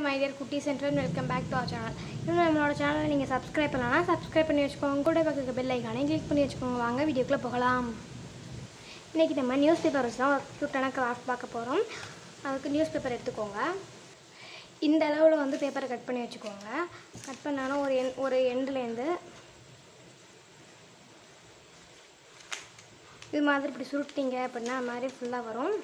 my dear குட்டி center welcome back to our channel இன்னும் நம்மளோட சேனலை நீங்கள் சப்ஸ்கிரைப் பண்ணலாம் சப்ஸ்கிரைப் பண்ணி வச்சுக்கோங்க கூட பக்கத்துக்கு பெல் ஐக்கானே கிளிக் பண்ணி வச்சுக்கோங்க வாங்க வீடியோக்குள்ளே போகலாம் இன்றைக்கி நம்ம நியூஸ் பேப்பர் வச்சு தான் ஒரு க்யூட்டான கிராஃப்ட் பார்க்க போகிறோம் அதுக்கு நியூஸ் பேப்பர் எடுத்துக்கோங்க இந்த அளவில் வந்து பேப்பரை கட் பண்ணி வச்சுக்கோங்க கட் பண்ணாலும் ஒரு எண் ஒரு எண்ட்லேருந்து இது மாதிரி இப்படி சுருட்டிங்க அப்படின்னா அது மாதிரி ஃபுல்லாக வரும்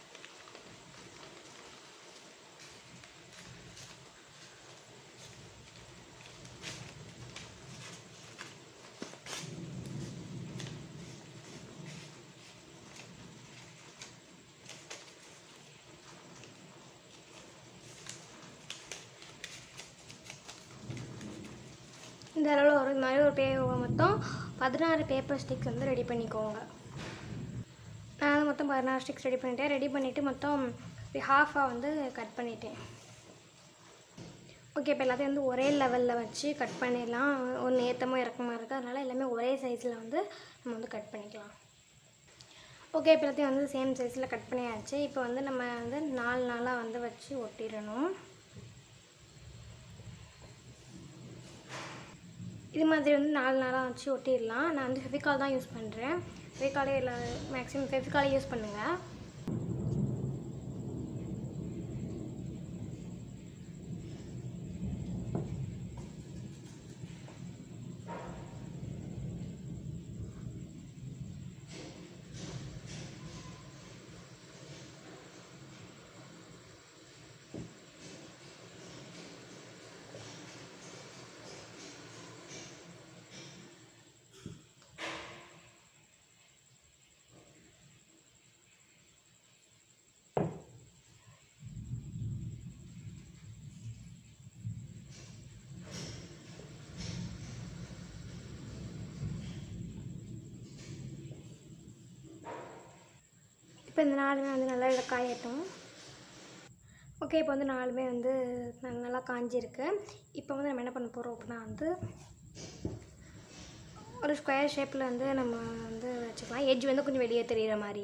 இந்த அளவில் ஒரு இது மாதிரி ஒரு பே மொத்தம் பதினாறு பேப்பர் ஸ்டிக்ஸ் வந்து ரெடி பண்ணிக்கோங்க நான் வந்து மொத்தம் பதினாறு ஸ்டிக்ஸ் ரெடி பண்ணிட்டேன் ரெடி பண்ணிவிட்டு மொத்தம் ஹாஃபாக வந்து கட் பண்ணிட்டேன் ஓகே இப்போ எல்லாத்தையும் வந்து ஒரே லெவலில் வச்சு கட் பண்ணிடலாம் ஒன்று ஏற்றமாக இறக்கமாக இருக்குது அதனால் எல்லாமே ஒரே சைஸில் வந்து நம்ம வந்து கட் பண்ணிக்கலாம் ஓகே இப்போ எல்லாத்தையும் வந்து சேம் சைஸில் கட் பண்ணியாச்சு இப்போ வந்து நம்ம வந்து நாலு நாளாக வந்து வச்சு ஒட்டிடணும் இது மாதிரி வந்து நாலு நாளாக வச்சு ஒட்டிடலாம் நான் வந்து ஃபெவிகால் தான் யூஸ் பண்ணுறேன் ஃபெவிகாலே எல்லா மேக்ஸிமம் ஃபெவிகாலே யூஸ் பண்ணுங்கள் இப்போ இந்த நாலுமே வந்து நல்லா இதில் காயட்டும் ஓகே இப்போ வந்து நாலுமே வந்து ந- நல்லா காஞ்சிருக்கு இப்போ வந்து நம்ம என்ன பண்ண போகிறோம் அப்படின்னா வந்து ஒரு ஸ்கொயர் ஷேப்பில் வந்து நம்ம வந்து வச்சுக்கலாம் எட்ஜ் வந்து கொஞ்சம் வெளியே தெரிகிற மாதிரி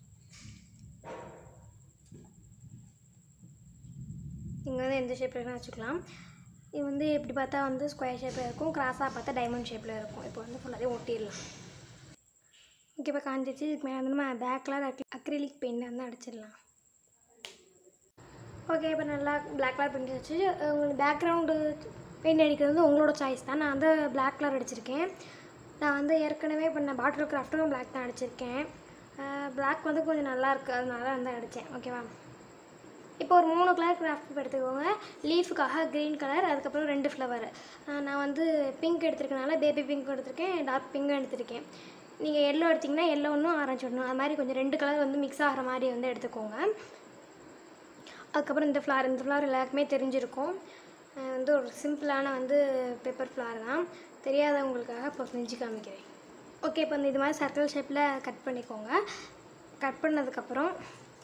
இங்கே வந்து எந்த ஷேப்பில் வேணால் வச்சுக்கலாம் இது வந்து எப்படி பார்த்தா வந்து ஸ்கொயர் ஷேப்பில் இருக்கும் கிராஸாக பார்த்தா டைமண்ட் ஷேப்பில் இருக்கும் இப்போ வந்து ஃபுல்லாகவே ஒட்டிடலாம் ஓகே இப்போ காஞ்சிச்சு இதுக்கு மேலே வந்து நம்ம பேக் கலர் அக்ரிலிக் பெயிண்ட் வந்து அடிச்சிடலாம் ஓகே இப்போ நல்லா பிளாக் கலர் பெயிண்ட் வச்சு உங்களுக்கு பேக்ரவுண்டு பெயிண்ட் அடிக்கிறது வந்து உங்களோட சாய்ஸ் தான் நான் வந்து பிளாக் கலர் அடிச்சிருக்கேன் நான் வந்து ஏற்கனவே பண்ண பாட்டில் கிராஃப்ட்டும் பிளாக் தான் அடிச்சிருக்கேன் பிளாக் வந்து கொஞ்சம் நல்லா இருக்குது அதனால வந்து அடித்தேன் ஓகேவா இப்போ ஒரு மூணு கலர் கிராஃப்ட் பேப்பர் எடுத்துக்கோங்க லீஃபுக்காக க்ரீன் கலர் அதுக்கப்புறம் ரெண்டு ஃப்ளவர் நான் வந்து பிங்க் எடுத்திருக்கனால பேபி பிங்க் எடுத்திருக்கேன் டார்க் பிங்கும் எடுத்திருக்கேன் நீங்கள் எல்லோ எடுத்திங்கன்னா எல்லோ ஒன்றும் ஆரஞ்சு ஒன்றும் அது மாதிரி கொஞ்சம் ரெண்டு கலர் வந்து மிக்ஸ் ஆகிற மாதிரி வந்து எடுத்துக்கோங்க அதுக்கப்புறம் இந்த ஃப்ளார் இந்த ஃப்ளார் எல்லாருக்குமே தெரிஞ்சிருக்கும் அஹ் வந்து ஒரு சிம்பிளான வந்து பேப்பர் ஃப்ளார் தான் தெரியாதவங்களுக்காக இப்போ செஞ்சு காமிக்கிறேன் ஓகே இப்போ இந்த இது மாதிரி சர்க்கிள் ஷேப்பில் கட் பண்ணிக்கோங்க கட் பண்ணதுக்கப்புறம்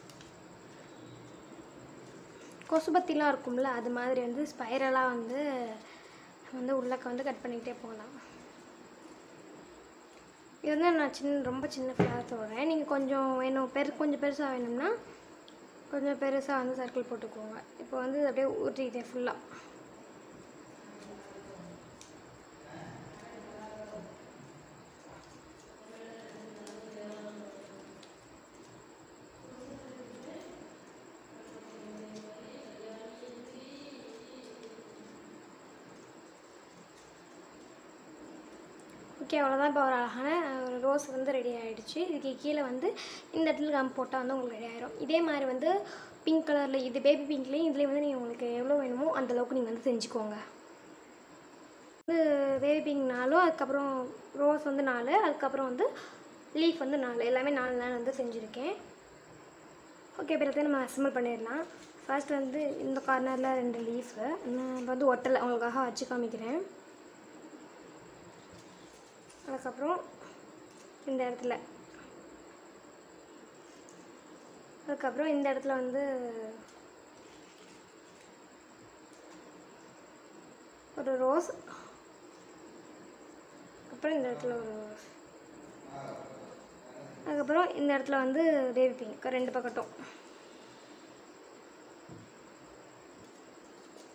கொசுபத்திலாம் இருக்கும்ல அது மாதிரி வந்து ஸ்பைரலாக வந்து வந்து உள்ளக்க வந்து கட் பண்ணிக்கிட்டே போகலாம் இது வந்து நான் சின்ன ரொம்ப சின்ன ஃப்ளவர் சொல்கிறேன் நீங்கள் கொஞ்சம் வேணும் பெரு கொஞ்சம் பெருசாக வேணும்னா கொஞ்சம் பெருசாக வந்து சர்க்கிள் போட்டுக்கோங்க இப்போ வந்து இது அப்படியே ஊற்றிக்கிட்டேன் ஃபுல்லாக ஓகே அவ்வளோதான் இப்போ ஒரு அழகான ஒரு ரோஸ் வந்து ரெடி ஆகிடுச்சு இதுக்கு கீழே வந்து இந்த இடத்துல கம் போட்டால் வந்து உங்களுக்கு ரெடி ஆயிரும் இதே மாதிரி வந்து பிங்க் கலரில் இது பேபி பிங்க்லேயும் இதுலேயும் வந்து நீங்கள் உங்களுக்கு எவ்வளோ வேணுமோ அந்த அளவுக்கு நீங்கள் வந்து செஞ்சுக்கோங்க வந்து பேபி பிங்க் நாலும் அதுக்கப்புறம் ரோஸ் வந்து நாலு அதுக்கப்புறம் வந்து லீஃப் வந்து நாலு எல்லாமே நாலு நாள் வந்து செஞ்சுருக்கேன் ஓகே இப்போ எல்லாத்தையும் நம்ம அசம்பிள் பண்ணிடலாம் ஃபர்ஸ்ட் வந்து இந்த கார்னரில் ரெண்டு லீஃபு நான் வந்து ஒட்டலை உங்களுக்காக வச்சு காமிக்கிறேன் அதுக்கப்புறம் இந்த இடத்துல அதுக்கப்புறம் இந்த இடத்துல வந்து ஒரு ரோஸ் அப்புறம் இந்த இடத்துல ஒரு ரோஸ் அதுக்கப்புறம் இந்த இடத்துல வந்து பேபி பிங்க் ரெண்டு பக்கட்டும்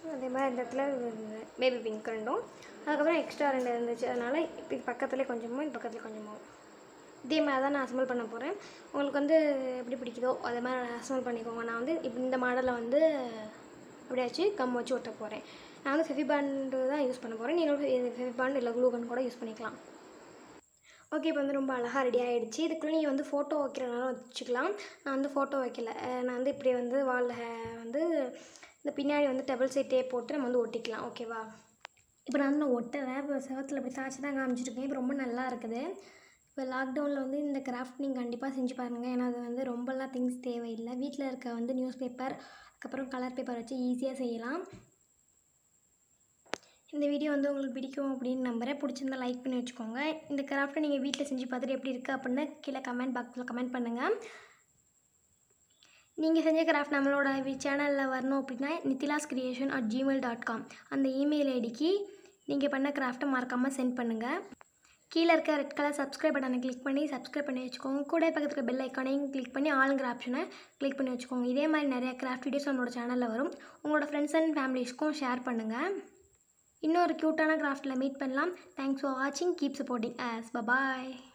அதே மாதிரி இந்த இடத்துல பேபி பிங்க் ரெண்டும் அதுக்கப்புறம் எக்ஸ்ட்ரா ரெண்டு இருந்துச்சு அதனால் இப்போ பக்கத்துலேயே கொஞ்சமும் இந்த பக்கத்தில் கொஞ்சமும் இதே மாதிரி தான் நான் அசம்பிள் பண்ண போகிறேன் உங்களுக்கு வந்து எப்படி பிடிக்குதோ அதே மாதிரி அசம்பிள் பண்ணிக்கோங்க நான் வந்து இப்போ இந்த மாடலில் வந்து அப்படியாச்சு கம் வச்சு ஒட்ட போகிறேன் நான் வந்து ஃபெவி பாண்டு தான் யூஸ் பண்ண போகிறேன் நீங்கள் ஃபெவி பாண்ட் இல்லை க்ளூகன் கூட யூஸ் பண்ணிக்கலாம் ஓகே இப்போ வந்து ரொம்ப அழகாக ரெடி ஆகிடுச்சு இதுக்குள்ளே நீங்கள் வந்து ஃபோட்டோ வைக்கிறனாலும் வச்சுக்கலாம் நான் வந்து ஃபோட்டோ வைக்கல அஹ் நான் வந்து இப்படி வந்து வாலில் வந்து இந்த பின்னாடி வந்து டபுள் சைட் டேப் போட்டு நம்ம வந்து ஒட்டிக்கலாம் ஓகேவா இப்போ நான் வந்து நான் ஒட்டலை இப்போ செவத்தில் இப்படி சாய்ச்சி தான் காமிச்சிருக்கேன் இப்போ ரொம்ப நல்லா இருக்குது இப்போ லாக்டவுனில் வந்து இந்த கிராஃப்ட் நீங்கள் கண்டிப்பாக செஞ்சு பாருங்கள் ஏன்னா அது வந்து ரொம்பலாம் திங்ஸ் தேவையில்லை வீட்டில் இருக்க வந்து நியூஸ் பேப்பர் அதுக்கப்புறம் கலர் பேப்பர் வச்சு ஈஸியாக செய்யலாம் இந்த வீடியோ வந்து உங்களுக்கு பிடிக்கும் அப்படின்னு நம்புறேன் பிடிச்சிருந்தா லைக் பண்ணி வச்சுக்கோங்க இந்த கிராஃப்ட்டை நீங்கள் வீட்டில் செஞ்சு பார்த்துட்டு எப்படி இருக்குது அப்படின்னு கீழே கமெண்ட் பாக்ஸில் கமெண்ட் பண்ணுங்கள் நீங்கள் செஞ்ச கிராஃப்ட் நம்மளோட சேனலில் வரணும் அப்படின்னா Nithilas creation at gmail dot com அந்த இமெயில் ஐடிக்கு நீங்கள் பண்ண கிராஃப்ட்டை மறக்காமல் சென்ட் பண்ணுங்கள் கீழே இருக்க ரெட் கலர் சப்ஸ்கிரைப் பட்டனை கிளிக் பண்ணி சப்ஸ்கிரைப் பண்ணி வச்சுக்கோங்க கூட பக்கத்தில் இருக்க பெல் ஐக்கானையும் கிளிக் பண்ணி ஆளுங்கிற ஆப்ஷனை கிளிக் பண்ணி வச்சுக்கோங்க இதே மாதிரி நிறைய கிராஃப்ட் வீடியோஸ் நம்மளோட சேனலில் வரும் உங்களோட ஃப்ரெண்ட்ஸ் அண்ட் ஃபேமிலிஸ்க்கும் ஷேர் பண்ணுங்கள் இன்னொரு க்யூட்டான கிராஃப்ட்டில் மீட் பண்ணலாம் தேங்க்ஸ் ஃபார் வாட்சிங் கீப் சப்போர்ட்டிங் ஆஸ் பபாய்